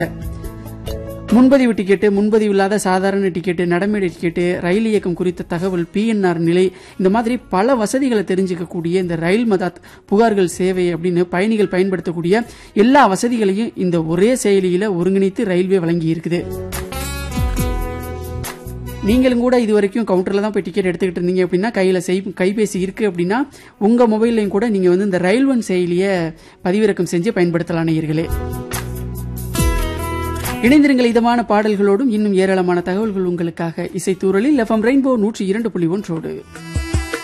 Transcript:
முன்பதிவு டிக்கெட்டு முன்பதிவு இல்லாத சாதாரண டிக்கெட்டு நடைமேடை டிக்கெட்டு ரயில் இயக்கம் குறித்த தகவல் பிஎன்ஆர் நிலை இந்த மாதிரி பல வசதிகளை தெரிஞ்சுக்கக்கூடிய இந்த ரயில் மதாத் புகார்கள் சேவை அப்படின்னு பயணிகள் பயன்படுத்தக்கூடிய எல்லா வசதிகளையும் இந்த ஒரே செயலியில ஒருங்கிணைத்து ரயில்வே வழங்கி இருக்குது நீங்களும் கூட இது வரைக்கும் கவுண்டர்ல தான் போய் டிக்கெட் எடுத்துக்கிட்டு இருந்தீங்க அப்படின்னா கையில செய்- கைபேசி இருக்கு அப்படின்னா உங்க மொபைல்லையும் கூட நீங்க வந்து இந்த ரயில்வன் செயலியை பதிவிறக்கம் செஞ்சு பயன்படுத்தலாம் நேயர்களே இணைந்திருங்கள் இதமான பாடல்களோடும் இன்னும் ஏராளமான தகவல்கள் உங்களுக்காக இசைத்தூரலில் எஃப்எம் ரெயின்போ நூற்றி இரண்டு புள்ளி ஒன்றோடு